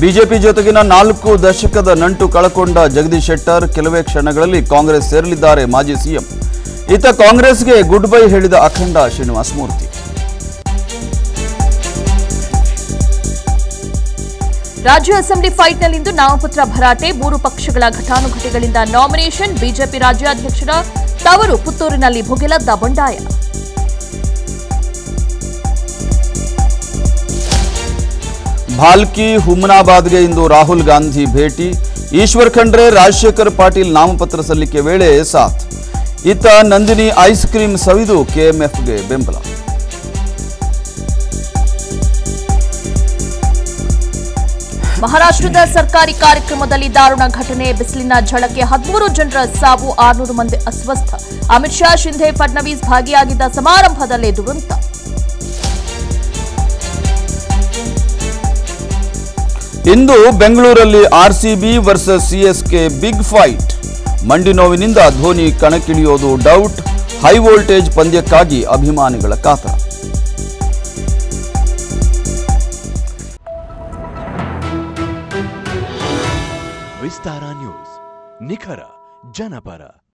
BJP ಜೊತೆಗಿನ ನಾಲ್ಕು ದಶಕದ ನಂಟು ಕಳಕೊಂಡ ಜಗದೀಶ್ ಶೆಟ್ಟರ್ ಕೆಲವೇ ಕ್ಷಣಗಳಲ್ಲಿ ಕಾಂಗ್ರೆಸ್ ಸೇರಲಿದ್ದಾರೆ ಮಾಜಿ ಸಿಎಂ ಇತ್ತ ಕಾಂಗ್ರೆಸ್ಗೆ ಗುಡ್ ಬೈ ಹೇಳಿದ ಅಖಂಡ ಶ್ರೀನಿವಾಸ ಮೂರ್ತಿ ರಾಜ್ಯ ಅಸೆಂಬ್ಲಿ ಫೈಟ್ನಲ್ಲಿಂದು ನಾಮಪತ್ರ ಭರಾಟೆ ಮೂರು ಪಕ್ಷಗಳ ಘಟಾನುಘಟಿಗಳಿಂದ ನಾಮಿನೇಷನ್ ಬಿಜೆಪಿ ರಾಜ್ಯಾಧ್ಯಕ್ಷರ ತವರು ಪುತ್ತೂರಿನಲ್ಲಿ ಭುಗಿಲದ್ದ ಬಂಡಾಯ ಭಾಲ್ಕಿ ಹುಮ್ನಾಬಾದ್ಗೆ ಇಂದು ರಾಹುಲ್ ಗಾಂಧಿ ಭೇಟಿ ಈಶ್ವರ್ ಖಂಡ್ರೆ ರಾಜಶೇಖರ್ ಪಾಟೀಲ್ ನಾಮಪತ್ರ ಸಲ್ಲಿಕೆ ವೇಳೆ ಸಾಥ್ ಇತ್ತ ನಂದಿನಿ ಐಸ್ ಕ್ರೀಂ ಸವಿದು ಕೆಎಂಎಫ್ಗೆ ಬೆಂಬಲ ಮಹಾರಾಷ್ಟ್ರದ ಸರ್ಕಾರಿ ಕಾರ್ಯಕ್ರಮದಲ್ಲಿ ದಾರುಣ ಘಟನೆ ಬಿಸಿಲಿನ ಝಳಕ್ಕೆ ಹದಿಮೂರು ಜನರ ಸಾವು ಆರುನೂರು ಮಂದಿ ಅಸ್ವಸ್ಥ ಅಮಿತ್ ಶಾ ಶಿಂಧೆ ಫಡ್ನವೀಸ್ ಭಾಗಿಯಾಗಿದ್ದ ಸಮಾರಂಭದಲ್ಲೇ ದುರಂತ ಇಂದು ಬೆಂಗಳೂರಲ್ಲಿ RCB versus CSK big fight ಮಂಡಿ ನೋವಿನಿಂದ ಧೋನಿ ಕಣಕ್ಕಿಳಿಯೋದು ಡೌಟ್ ಹೈ ವೋಲ್ಟೇಜ್ ಪಂದ್ಯಕ್ಕಾಗಿ ಅಭಿಮಾನಿಗಳ ಕಾತರ ವಿಸ್ತಾರ ನ್ಯೂಸ್ ನಿಖರ ಜನಪರ